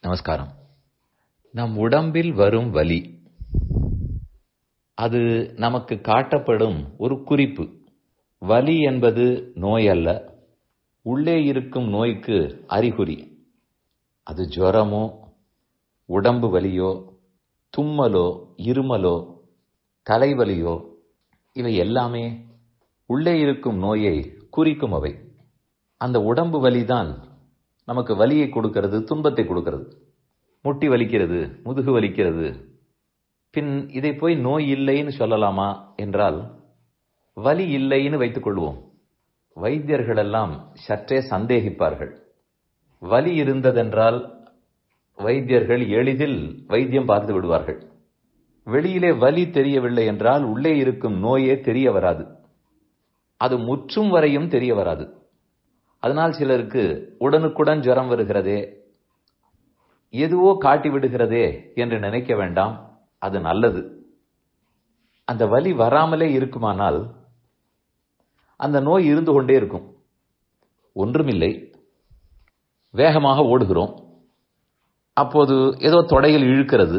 நமஸ்காரம் நம் உடம்பில் வரும் வலி அது நமக்கு காட்டப்படும் ஒரு குறிப்பு வலி என்பது நோய் அல்ல உள்ளே இருக்கும் நோய்க்கு அறிகுறி அது ஜுரமோ உடம்பு வலியோ தும்மலோ இருமலோ தலைவலியோ இவை எல்லாமே உள்ளே இருக்கும் நோயை குறிக்கும் அவை அந்த உடம்பு வலிதான் நமக்கு வலியை கொடுக்கிறது துன்பத்தை கொடுக்கிறது முட்டி வலிக்கிறது முதுகு வலிக்கிறது பின் இதை போய் நோய் இல்லைன்னு சொல்லலாமா என்றால் வலி இல்லைன்னு வைத்துக் கொள்வோம் வைத்தியர்களெல்லாம் சற்றே சந்தேகிப்பார்கள் வலி இருந்ததென்றால் வைத்தியர்கள் எளிதில் வைத்தியம் பார்த்து விடுவார்கள் வெளியிலே வலி தெரியவில்லை என்றால் உள்ளே இருக்கும் நோயே தெரிய வராது அது முற்றும் வரையும் தெரிய வராது அதனால் சிலருக்கு உடனுக்குடன் ஜுரம் வருகிறதே எதுவோ காட்டி விடுகிறதே என்று நினைக்க வேண்டாம் அது நல்லது அந்த வலி வராமலே இருக்குமானால் அந்த நோய் இருந்து கொண்டே இருக்கும் ஒன்றுமில்லை வேகமாக ஓடுகிறோம் அப்போது ஏதோ தொடையில் இழுக்கிறது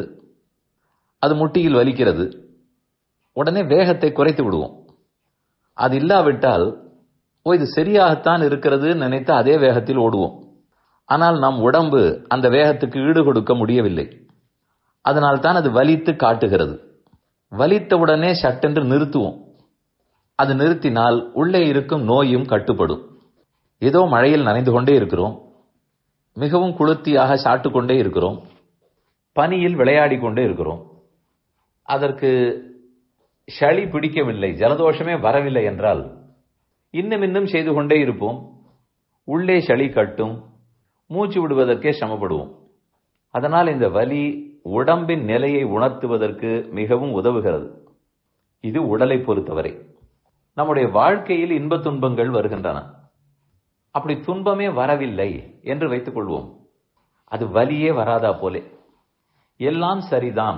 அது முட்டியில் வலிக்கிறது உடனே வேகத்தை குறைத்து விடுவோம் அது இல்லாவிட்டால் ஓ இது சரியாகத்தான் இருக்கிறது நினைத்து அதே வேகத்தில் ஓடுவோம் ஆனால் நம் உடம்பு அந்த வேகத்துக்கு ஈடு கொடுக்க முடியவில்லை அதனால் தான் அது வலித்து காட்டுகிறது வலித்தவுடனே சட்டென்று நிறுத்துவோம் அது நிறுத்தினால் உள்ளே இருக்கும் நோயும் கட்டுப்படும் ஏதோ மழையில் நனைந்து கொண்டே இருக்கிறோம் மிகவும் குளுத்தியாக சாட்டு கொண்டே இருக்கிறோம் பனியில் விளையாடி கொண்டே இருக்கிறோம் அதற்கு சளி பிடிக்கவில்லை ஜலதோஷமே வரவில்லை என்றால் இன்னும் இன்னும் செய்து கொண்டே இருப்போம் உள்ளே சளி கட்டும் மூச்சு விடுவதற்கே சிரமப்படுவோம் அதனால் இந்த வலி உடம்பின் நிலையை உணர்த்துவதற்கு மிகவும் உதவுகிறது இது உடலை பொறுத்தவரை நம்முடைய வாழ்க்கையில் இன்ப துன்பங்கள் வருகின்றன அப்படி துன்பமே வரவில்லை என்று வைத்துக் கொள்வோம் அது வலியே வராதா போலே எல்லாம் சரிதான்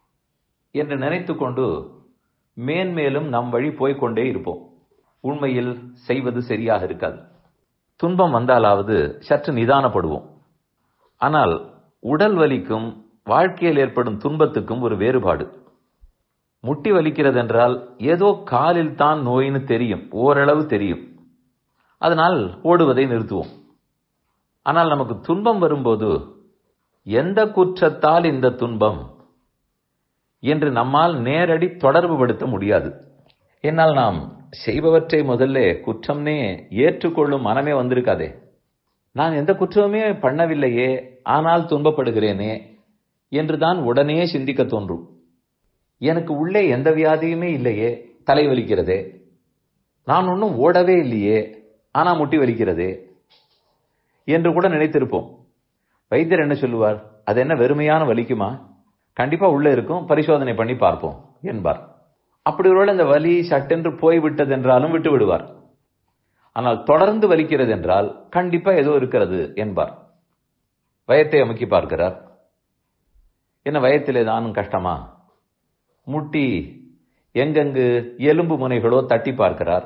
என்று நினைத்துக் கொண்டு மேன்மேலும் நம் வழி போய்கொண்டே இருப்போம் உண்மையில் செய்வது சரியாக இருக்காது துன்பம் வந்தாலாவது சற்று நிதானப்படுவோம் ஆனால் உடல் வலிக்கும் வாழ்க்கையில் ஏற்படும் துன்பத்துக்கும் ஒரு வேறுபாடு முட்டி வலிக்கிறது என்றால் ஏதோ காலில் தான் நோயின்னு தெரியும் ஓரளவு தெரியும் அதனால் ஓடுவதை நிறுத்துவோம் ஆனால் நமக்கு துன்பம் வரும்போது எந்த குற்றத்தால் இந்த துன்பம் என்று நம்மால் நேரடி தொடர்பு படுத்த முடியாது என்னால் நாம் செய்பவற்றை முதல்ல குற்றம்னே ஏற்றுக்கொள்ளும் மனமே வந்திருக்காதே நான் எந்த குற்றமுமே பண்ணவில்லையே ஆனால் துன்பப்படுகிறேனே என்றுதான் உடனே சிந்திக்க தோன்றும் எனக்கு உள்ளே எந்த வியாதியுமே இல்லையே தலை வலிக்கிறதே நான் ஒன்றும் ஓடவே இல்லையே ஆனா முட்டி வலிக்கிறதே என்று கூட நினைத்திருப்போம் வைத்தியர் என்ன சொல்லுவார் அது என்ன வெறுமையான வலிக்குமா கண்டிப்பா உள்ள இருக்கும் பரிசோதனை பண்ணி பார்ப்போம் என்பார் அப்படி ஒருவேளை இந்த வலி சட்டென்று போய்விட்டது என்றாலும் விட்டு விடுவார் ஆனால் தொடர்ந்து வலிக்கிறது என்றால் கண்டிப்பா ஏதோ இருக்கிறது என்பார் வயத்தை அமுக்கி பார்க்கிறார் என்ன வயத்திலே தானும் கஷ்டமா முட்டி எங்கெங்கு எலும்பு முனைகளோ தட்டி பார்க்கிறார்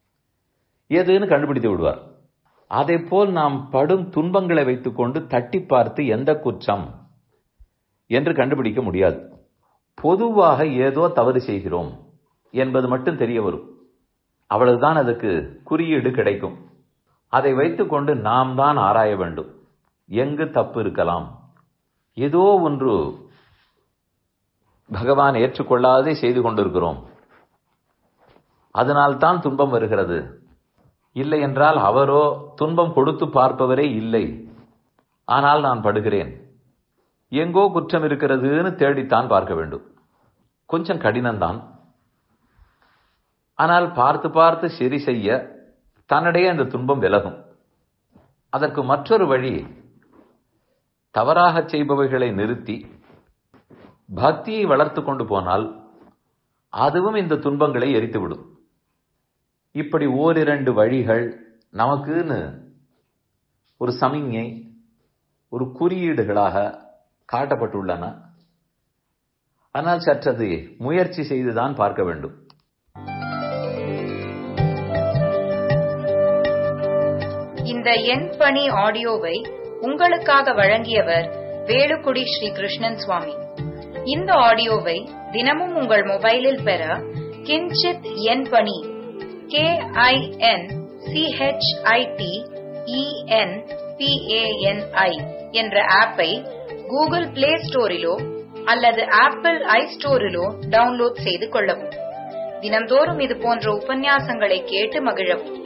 எதுன்னு கண்டுபிடித்து விடுவார் அதை போல் நாம் படும் துன்பங்களை வைத்துக்கொண்டு தட்டி பார்த்து எந்த குற்றம் என்று கண்டுபிடிக்க முடியாது பொதுவாக ஏதோ தவறு செய்கிறோம் என்பது மட்டும் தெரிய வரும் அவ்வளவுதான் அதுக்கு குறியீடு கிடைக்கும் அதை வைத்துக்கொண்டு நாம் தான் ஆராய வேண்டும் எங்கு தப்பு இருக்கலாம் ஏதோ ஒன்று பகவான் ஏற்றுக்கொள்ளாதே செய்து கொண்டிருக்கிறோம் அதனால்தான் துன்பம் வருகிறது இல்லை என்றால் அவரோ துன்பம் கொடுத்து பார்ப்பவரே இல்லை ஆனால் நான் படுகிறேன் எங்கோ குற்றம் இருக்கிறதுன்னு தேடித்தான் பார்க்க வேண்டும் கொஞ்சம் கடினம்தான் ஆனால் பார்த்து பார்த்து சரி செய்ய தன்னிடையே அந்த துன்பம் விலகும் அதற்கு மற்றொரு வழி தவறாக செய்பவைகளை நிறுத்தி பக்தியை வளர்த்து கொண்டு போனால் அதுவும் இந்த துன்பங்களை எரித்துவிடும் இப்படி ஓரிரண்டு வழிகள் நமக்குன்னு ஒரு சமிஞ்ஞை ஒரு குறியீடுகளாக காட்டப்பட்டுள்ளன ஆனால் சற்றது முயற்சி செய்துதான் பார்க்க வேண்டும் இந்த எண் பணி ஆடியோவை உங்களுக்காக வழங்கியவர் வேலுக்குடி ஸ்ரீ கிருஷ்ணன் சுவாமி இந்த ஆடியோவை தினமும் உங்கள் மொபைலில் பெற கிஞ்சித் என் பணி கே ஐ என் சிஹெச்ஐடி இஎன் பிஏஎன்ஐ என்ற ஆப்பை கூகுள் பிளே ஸ்டோரிலோ அல்லது ஆப்பிள் ஐ ஸ்டோரிலோ டவுன்லோட் செய்து கொள்ளவும் தினந்தோறும் இது போன்ற உபன்யாசங்களை கேட்டு மகிழவும்